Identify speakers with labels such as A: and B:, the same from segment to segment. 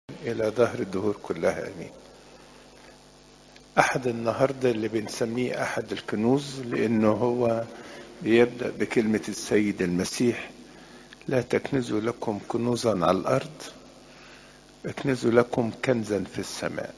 A: إلى ظهر الدهور كلها أمين أحد النهاردة اللي بنسميه أحد الكنوز لأنه هو بيبدأ بكلمة السيد المسيح لا تكنزوا لكم كنوزا على الأرض اكنزوا لكم كنزا في السماء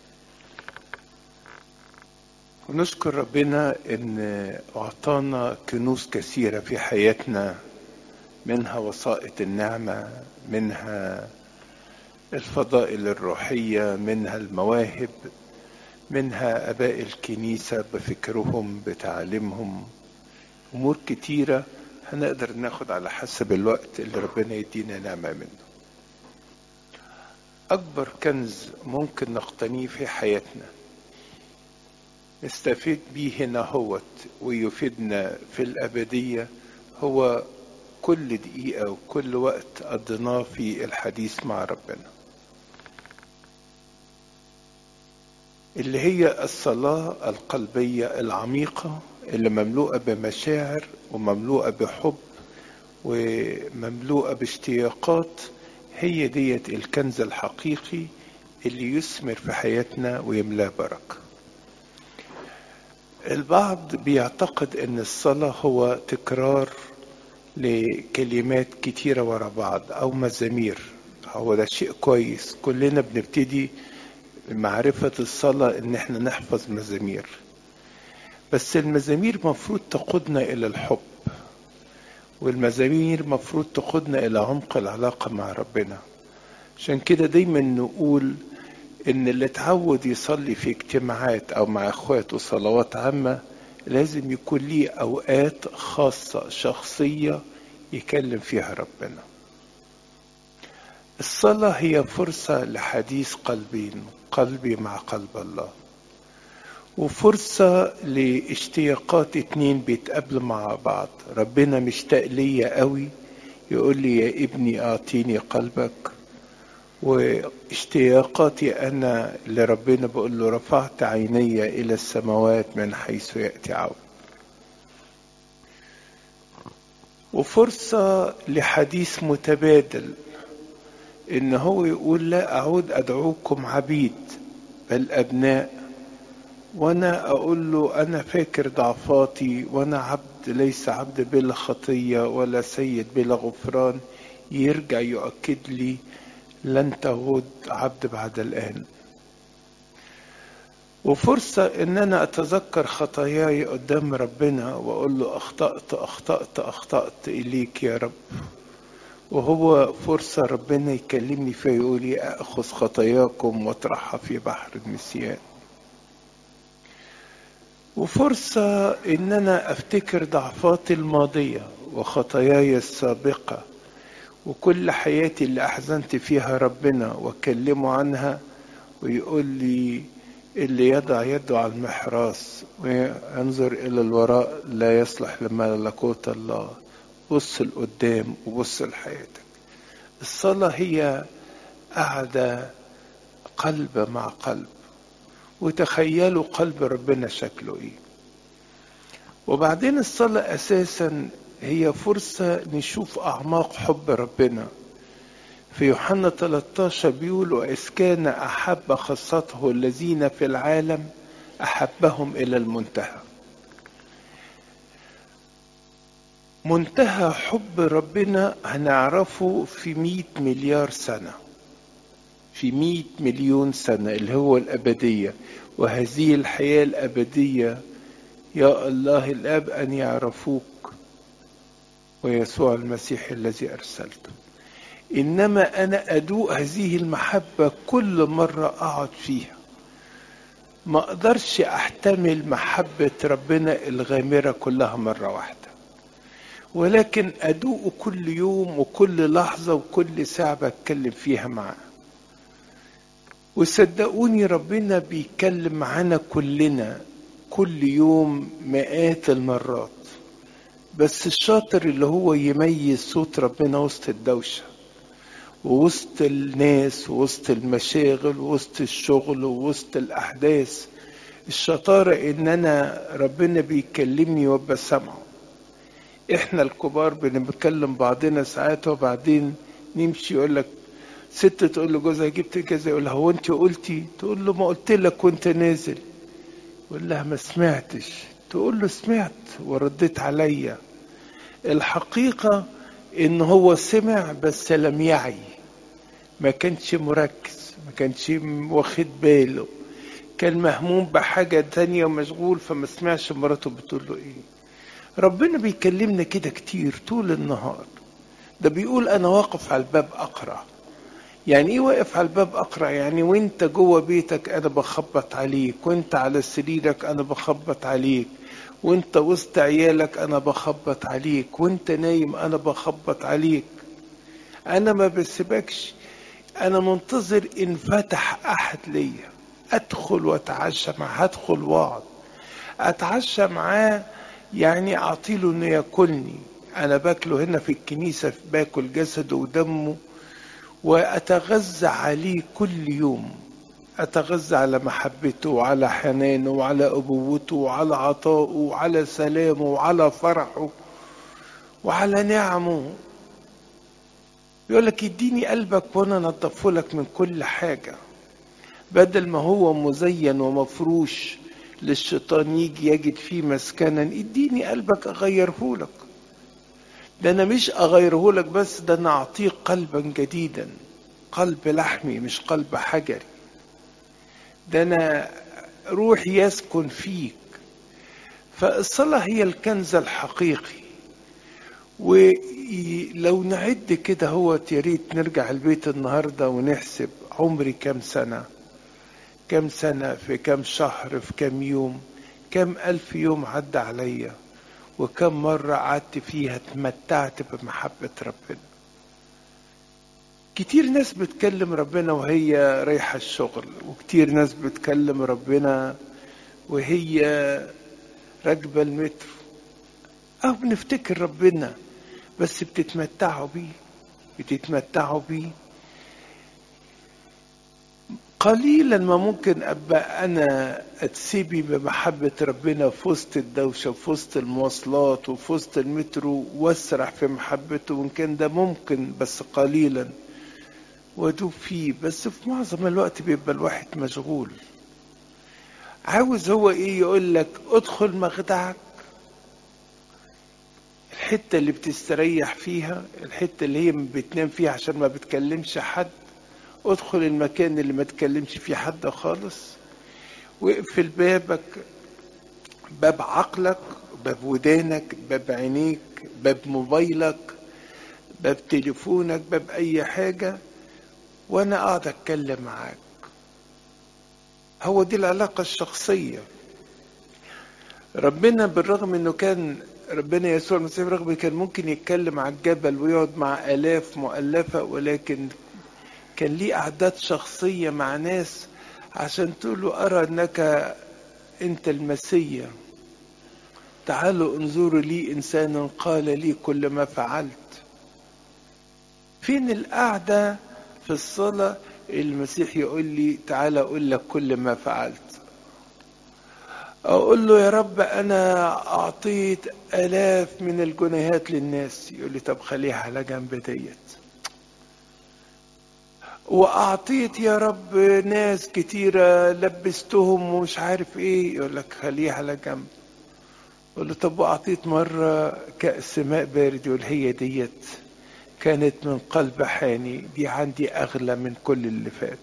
A: ونشكر ربنا ان اعطانا كنوز كثيره في حياتنا منها وسائط النعمه منها الفضائل الروحيه منها المواهب منها اباء الكنيسه بفكرهم بتعليمهم امور كتيره هنقدر ناخد على حسب الوقت اللي ربنا يدينا نعمه منه اكبر كنز ممكن نقتنيه في حياتنا نستفيد بيه هنا هوت ويفيدنا في الأبدية هو كل دقيقة وكل وقت قضيناه في الحديث مع ربنا اللي هي الصلاة القلبية العميقة اللي مملوءة بمشاعر ومملوءة بحب ومملوءة باشتياقات هي ديت الكنز الحقيقي اللي يثمر في حياتنا ويملاه بركه البعض بيعتقد ان الصلاة هو تكرار لكلمات كتيرة ورا بعض او مزامير هو ده شيء كويس كلنا بنبتدي معرفة الصلاة ان احنا نحفظ مزامير بس المزامير مفروض تقودنا الى الحب والمزامير مفروض تقودنا الى عمق العلاقة مع ربنا عشان كده دايما نقول ان اللي اتعود يصلي في اجتماعات او مع اخواته صلوات عامه لازم يكون ليه اوقات خاصه شخصيه يكلم فيها ربنا الصلاه هي فرصه لحديث قلبين قلبي مع قلب الله وفرصة لاشتياقات اتنين بيتقابلوا مع بعض ربنا مشتاق ليا قوي يقول لي يا ابني اعطيني قلبك واشتياقاتي انا لربنا بقول له رفعت عيني الى السماوات من حيث ياتي عون وفرصه لحديث متبادل ان هو يقول لا اعود ادعوكم عبيد بل ابناء وانا اقول له انا فاكر ضعفاتي وانا عبد ليس عبد بلا خطيه ولا سيد بلا غفران يرجع يؤكد لي لن تعود عبد بعد الآن وفرصة إن أنا أتذكر خطاياي قدام ربنا وأقول له أخطأت أخطأت أخطأت إليك يا رب وهو فرصة ربنا يكلمني فيها يقول لي أخذ خطاياكم واطرحها في بحر النسيان وفرصة إن أنا أفتكر ضعفاتي الماضية وخطاياي السابقة وكل حياتي اللي أحزنت فيها ربنا وأكلمه عنها ويقول لي اللي يضع يده على المحراس وينظر إلى الوراء لا يصلح لملكوت الله بص لقدام وبص لحياتك الصلاة هي قعدة قلب مع قلب وتخيلوا قلب ربنا شكله ايه وبعدين الصلاة أساسا هي فرصة نشوف أعماق حب ربنا في يوحنا 13 بيقول وإذ كان أحب خاصته الذين في العالم أحبهم إلى المنتهى منتهى حب ربنا هنعرفه في مئة مليار سنة في مئة مليون سنة اللي هو الأبدية وهذه الحياة الأبدية يا الله الآب أن يعرفوك ويسوع المسيح الذي أرسلته إنما أنا أدوق هذه المحبة كل مرة أقعد فيها ما أقدرش أحتمل محبة ربنا الغامرة كلها مرة واحدة ولكن أدوقه كل يوم وكل لحظة وكل ساعة بتكلم فيها معاه وصدقوني ربنا بيتكلم معانا كلنا كل يوم مئات المرات بس الشاطر اللي هو يميز صوت ربنا وسط الدوشة ووسط الناس ووسط المشاغل ووسط الشغل ووسط الأحداث الشطارة إن أنا ربنا بيكلمني وابقى سامعه إحنا الكبار بنتكلم بعضنا ساعات وبعدين نمشي يقول لك ست تقول له جوزها جبت كذا يقول لها هو انت قلتي تقول له ما قلت لك وانت نازل يقول لها ما سمعتش تقول له سمعت ورديت عليا الحقيقة ان هو سمع بس لم يعي ما كانش مركز ما كانش واخد باله كان مهموم بحاجة تانية ومشغول فما سمعش مراته بتقول له ايه ربنا بيكلمنا كده كتير طول النهار ده بيقول انا واقف على الباب اقرا يعني ايه واقف على الباب اقرا يعني وانت جوه بيتك انا بخبط عليك وانت على سريرك انا بخبط عليك وانت وسط عيالك انا بخبط عليك وانت نايم انا بخبط عليك انا ما بسيبكش انا منتظر ان فتح احد ليا ادخل واتعشى معاه هدخل واقعد اتعشى معاه يعني اعطيله انه ياكلني انا باكله هنا في الكنيسه باكل جسده ودمه واتغذى عليه كل يوم اتغذى على محبته وعلى حنانه وعلى ابوته وعلى عطائه وعلى سلامه وعلى فرحه وعلى نعمه يقول لك اديني قلبك وانا انضفه لك من كل حاجه بدل ما هو مزين ومفروش للشيطان يجي يجد فيه مسكنا اديني قلبك اغيره لك ده انا مش اغيره لك بس ده انا اعطيك قلبا جديدا قلب لحمي مش قلب حجري ده انا روحي يسكن فيك فالصلاة هي الكنز الحقيقي ولو نعد كده هو يا ريت نرجع البيت النهاردة ونحسب عمري كام سنة كام سنة في كام شهر في كام يوم كام ألف يوم عدى عليا وكم مرة قعدت فيها اتمتعت بمحبة ربنا كتير ناس بتكلم ربنا وهي رايحة الشغل وكتير ناس بتكلم ربنا وهي راكبة المترو أو بنفتكر ربنا بس بتتمتعوا بيه بتتمتعوا بيه قليلا ما ممكن ابقى انا اتسبي بمحبه ربنا في وسط الدوشه وفي وسط المواصلات وفي وسط المترو واسرح في محبته وان كان ده ممكن بس قليلا وادوب فيه بس في معظم الوقت بيبقى الواحد مشغول عاوز هو ايه يقول لك ادخل مخدعك الحته اللي بتستريح فيها الحته اللي هي بتنام فيها عشان ما بتكلمش حد ادخل المكان اللي ما تكلمش فيه حد خالص واقفل بابك باب عقلك باب ودانك باب عينيك باب موبايلك باب تليفونك باب اي حاجة وانا قاعد اتكلم معاك هو دي العلاقة الشخصية ربنا بالرغم انه كان ربنا يسوع المسيح بالرغم كان ممكن يتكلم على الجبل ويقعد مع الاف مؤلفة ولكن كان ليه أعداد شخصية مع ناس عشان تقولوا أرى أنك أنت المسيا تعالوا انظروا لي إنسانا قال لي كل ما فعلت فين القعدة في الصلاة المسيح يقول لي تعالى أقول لك كل ما فعلت أقول له يا رب أنا أعطيت آلاف من الجنيهات للناس يقول لي طب خليها على جنب ديت واعطيت يا رب ناس كتيرة لبستهم ومش عارف ايه يقول لك خليه على جنب يقول له طب واعطيت مرة كأس ماء بارد يقول هي ديت كانت من قلب حاني دي عندي اغلى من كل اللي فات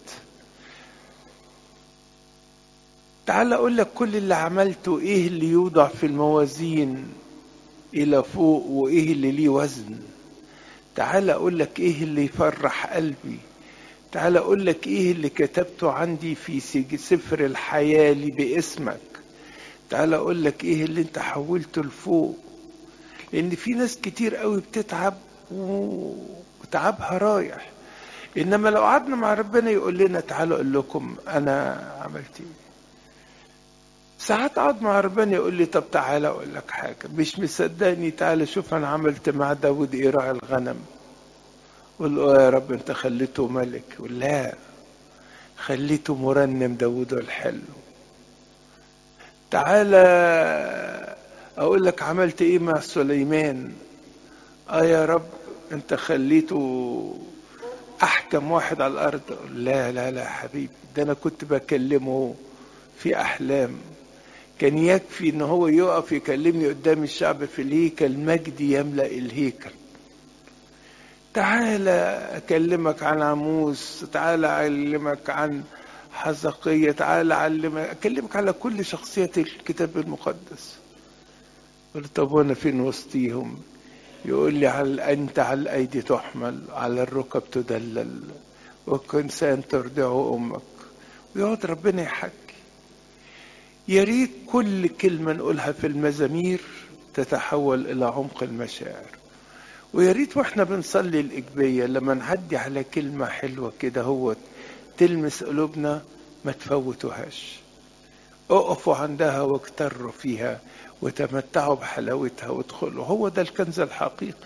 A: تعال اقول لك كل اللي عملته ايه اللي يوضع في الموازين الى فوق وايه اللي ليه وزن تعال اقول لك ايه اللي يفرح قلبي تعال اقول لك ايه اللي كتبته عندي في سفر الحياة لي باسمك تعال اقول لك ايه اللي انت حولته لفوق لان في ناس كتير قوي بتتعب وتعبها رايح انما لو قعدنا مع ربنا يقول لنا تعالوا اقول لكم انا عملت ايه ساعات اقعد مع ربنا يقول لي طب تعالى اقول لك حاجه مش مصدقني تعالى شوف انا عملت مع داود ايه راعي الغنم قول له يا رب انت خليته ملك لا خليته مرنم داود الحلو تعالى اقول لك عملت ايه مع سليمان اه يا رب انت خليته احكم واحد على الارض لا لا لا حبيبي ده انا كنت بكلمه في احلام كان يكفي ان هو يقف يكلمني قدام الشعب في الهيكل مجدي يملا الهيكل تعالى اكلمك عن عموس تعالى اعلمك عن حزقية تعالى اعلمك اكلمك على كل شخصيات الكتاب المقدس قلت طب وانا فين وسطيهم يقول لي على انت على الايدي تحمل على الركب تدلل والانسان ترضع امك ويقعد ربنا يحكي يا ريت كل كلمه نقولها في المزامير تتحول الى عمق المشاعر ويا ريت واحنا بنصلي الاجبيه لما نعدي على كلمه حلوه كده هو تلمس قلوبنا ما تفوتوهاش اقفوا عندها واكتروا فيها وتمتعوا بحلاوتها وادخلوا هو ده الكنز الحقيقي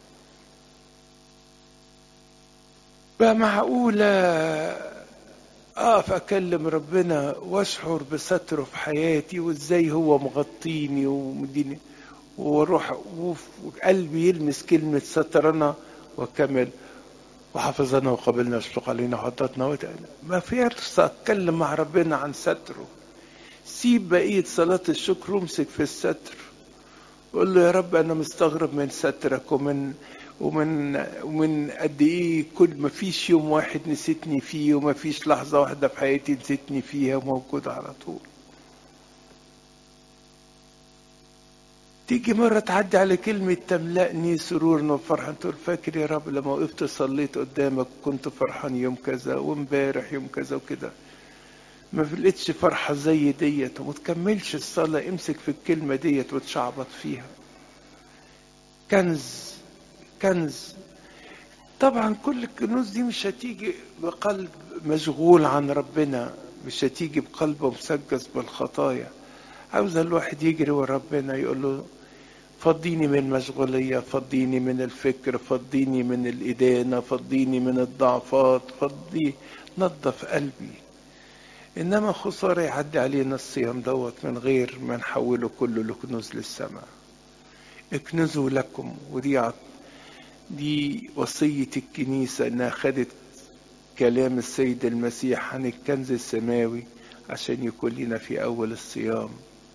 A: بقى معقولة أقف أكلم ربنا وأشعر بستره في حياتي وإزاي هو مغطيني ومديني وأروح وقلبي يلمس كلمة سترنا وكمل وحفظنا وقبلنا واشفق علينا وحطتنا وتقنا ما في فرصة أتكلم مع ربنا عن ستره سيب بقية صلاة الشكر وامسك في الستر قول له يا رب أنا مستغرب من سترك ومن ومن ومن قد إيه كل ما فيش يوم واحد نسيتني فيه وما فيش لحظة واحدة في حياتي نسيتني فيها موجود على طول تيجي مرة تعدي على كلمة تملأني سرورا وفرحا تقول فاكر يا رب لما وقفت صليت قدامك كنت فرحان يوم كذا وامبارح يوم كذا وكده ما لقيتش فرحة زي ديت وما تكملش الصلاة امسك في الكلمة ديت وتشعبط فيها كنز كنز طبعا كل الكنوز دي مش هتيجي بقلب مشغول عن ربنا مش هتيجي بقلب مسجس بالخطايا عاوز الواحد يجري ورا ربنا يقول له فضيني من المشغولية فضيني من الفكر فضيني من الإدانة فضيني من الضعفات فضي نظف قلبي إنما خسارة يعدي علينا الصيام دوت من غير ما نحوله كله لكنوز للسماء اكنزوا لكم ودي عط... دي وصية الكنيسة إنها خدت كلام السيد المسيح عن الكنز السماوي عشان يكون لنا في أول الصيام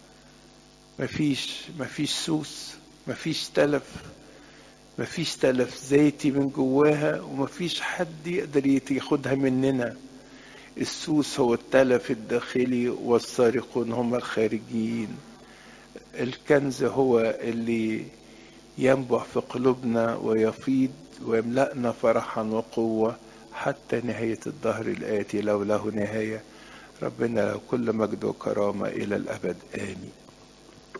A: مفيش مفيش سوس مفيش تلف مفيش تلف ذاتي من جواها ومفيش حد يقدر ياخدها مننا السوس هو التلف الداخلي والسارقون هم الخارجيين الكنز هو اللي ينبع في قلوبنا ويفيض ويملأنا فرحا وقوة حتى نهاية الدهر الآتي لو له نهاية ربنا له كل مجد وكرامة إلى الأبد آمين